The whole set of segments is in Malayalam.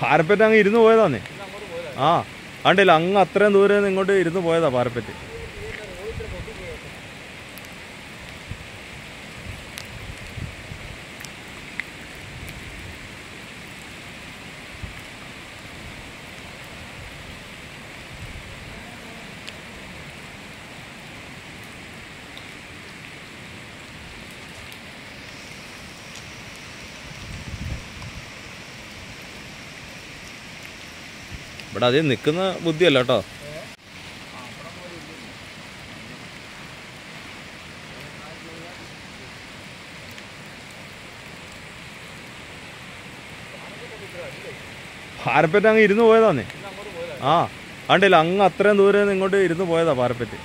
പാരപ്പറ്റ് അങ്ങ് ഇരുന്ന് പോയതാന്നേ ആ കണ്ടില്ല അങ്ങ് അത്രയും ദൂരെ നിന്ന് ഇങ്ങോട്ട് ഇരുന്ന് പോയതാ പാരപ്പറ്റ് ഇവിടെ അതേ നിൽക്കുന്ന ബുദ്ധിയല്ല കേട്ടോ പാരപ്പറ്റ് അങ്ങ് ഇരുന്ന് പോയതാന്നേ ആ കണ്ടില്ല അങ്ങ് അത്രയും ദൂരെ നിന്ന് ഇങ്ങോട്ട് ഇരുന്ന് പോയതാ പാരപ്പറ്റ്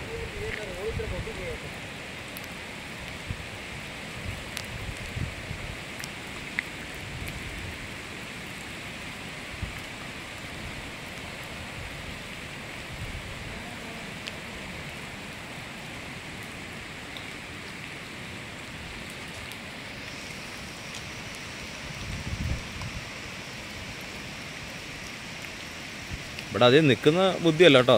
ഇവിടെ അതേ നിൽക്കുന്ന ബുദ്ധിയല്ല കേട്ടോ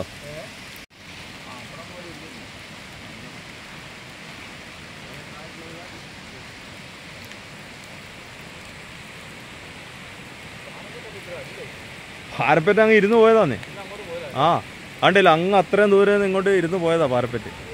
പാരപ്പറ്റ് അങ്ങ് ഇരുന്ന് പോയതാന്നേ ആ കണ്ടില്ല അങ്ങ് അത്രയും ദൂരെ നിന്ന് ഇങ്ങോട്ട് ഇരുന്ന് പോയതാ പാരപ്പറ്റ്